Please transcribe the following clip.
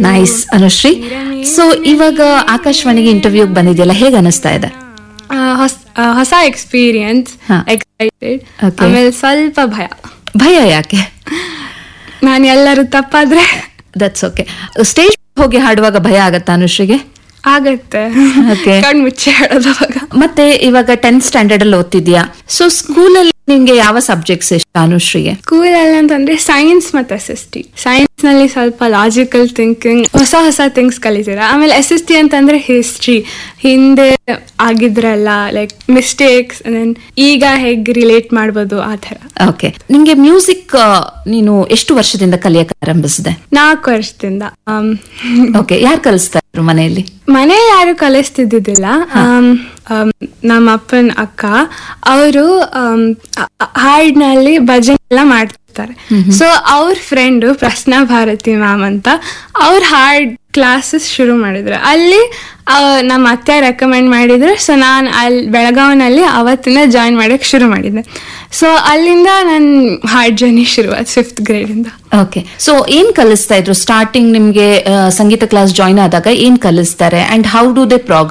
Nice Anushree so ಇವಾಗ ಆಕಾಶವಾಣಿಗೆ ಇಂಟರ್ವ್ಯೂಗ್ ಬಂದಿದೆಯಲ್ಲ ಹೇಗೆ ಅನಿಸ್ತಾ ಇದೆ ಆ, ಹೊಸ್- ಆ, ಹೊಸ ಎಕ್ಸ್ಪೀರಿಯನ್ಸ್ ಹಾ. Excited Okay. ಆಮೇಲೆ ಸ್ವಲ್ಪ ಭಯ ಭಯ ಯಾಕೆ ನಾನು ಎಲ್ಲರೂ ತಪ್ಪಾದ್ರೆ ದಟ್ಸ್ ಓಕೆ ಸ್ಟೇಜ್ ಹೋಗಿ ಹಾಡುವಾಗ ಭಯ ಆಗತ್ತಾ ಅನುಶ್ರೀಗೆ ಆಗತ್ತೆ Okay. ಕಣ್ ಮುಚ್ಚಿ ಹೇಳೋದು ಅವಾಗ ಮತ್ತೆ ಇವಾಗ ಟೆಂತ್ ಸ್ಟ್ಯಾಂಡರ್ಡ್ ಅಲ್ಲಿ ಓದ್ತಿದ್ಯಾ ಸೊ ಸ್ಕೂಲಲ್ಲಿ ನಿಮ್ಗೆ ಯಾವ ಸಬ್ಜೆಕ್ಟ್ಸ್ ಇಷ್ಟ ಅನುಶ್ರೀಗೆ ಸ್ಕೂಲ್ ಅಲ್ಲಿ ಅಂತಂದ್ರೆ ಸೈನ್ಸ್ ಮತ್ತೆ ಎಸ್ ಎಸ್ ಟಿ ಸೈನ್ಸ್ ನಲ್ಲಿ ಸ್ವಲ್ಪ ಲಾಜಿಕಲ್ ಥಿಂಕಿಂಗ್ ಹೊಸ ಹೊಸ ಥಿಂಗ್ಸ್ ಕಲಿತೀರಾ ಆಮೇಲೆ ಎಸ್ ಎಸ್ ಟಿ ಅಂತಂದ್ರೆ ಹಿಸ್ಟ್ರಿ ಹಿಂದೆ ಆಗಿದ್ರಲ್ಲ ಲೈಕ್ ಮಿಸ್ಟೇಕ್ಸ್ ಈಗ ಹೇಗ್ ರಿಲೇಟ್ ಮಾಡ್ಬೋದು ಆ ತರ ಓಕೆ ನಿಮ್ಗೆ ಮ್ಯೂಸಿಕ್ ನೀನು ಎಷ್ಟು ವರ್ಷದಿಂದ ಕಲಿಯಕ್ಕೆ ಆರಂಭಿಸಿದೆ ನಾಲ್ಕು ವರ್ಷದಿಂದ ಆಮ್, ಓಕೆ ಯಾರು ಕಲಿಸ್ತಾ ಇದ್ರು ಮನೆಯಲ್ಲಿ ಮನೆ ಯಾರು ಕಲಿಸ್ತಿದ್ದಿದ್ದಿಲ್ಲ ಆಮ್, ಆಮ್, ನಮ್ಮ ಅಪ್ಪನ ಅಕ್ಕ ಅವರು ಹಾಡಿನಲ್ಲಿ ಭಜನೆ ಎಲ್ಲ ಮಾಡ್ತಿರ್ತಾರೆ ಸೊ ಅವ್ರ ಫ್ರೆಂಡು ಪ್ರಶ್ನಾ ಭಾರತಿ ಮ್ಯಾಮ್ ಅಂತ ಅವ್ರ ಹಾಡ್ ಕ್ಲಾಸಸ್ ಶುರು ಮಾಡಿದ್ರು ಅಲ್ಲಿ ಆ, ನಮ್ಮ ಅತ್ತೆ ರೆಕಮೆಂಡ್ ಮಾಡಿದ್ರು ಸೊ ನಾನು ಅಲ್ಲಿ ಬೆಳಗಾವಿನಲ್ಲಿ ಅವತ್ತಿಂದ ಜಾಯಿನ್ ಮಾಡಕ್ಕೆ ಶುರು ಮಾಡಿದ್ದೆ ಸೊ ಅಲ್ಲಿಂದ ನನ್ನ ಹಾಡ್ ಜರ್ನಿ ಶುರುವಾಯ್ತು ಫಿಫ್ತ್ ಗ್ರೇಡಿಂದ ಓಕೆ ಸೊ ಏನ್ ಕಲಿಸ್ತಾ ಇದ್ರು ಸ್ಟಾರ್ಟಿಂಗ್ ನಿಮ್ಗೆ ಆ, ಸಂಗೀತ ಕ್ಲಾಸ್ ಜಾಯ್ನ್ ಆದಾಗ ಏನ್ ಕಲಿಸ್ತಾರೆ and how do they program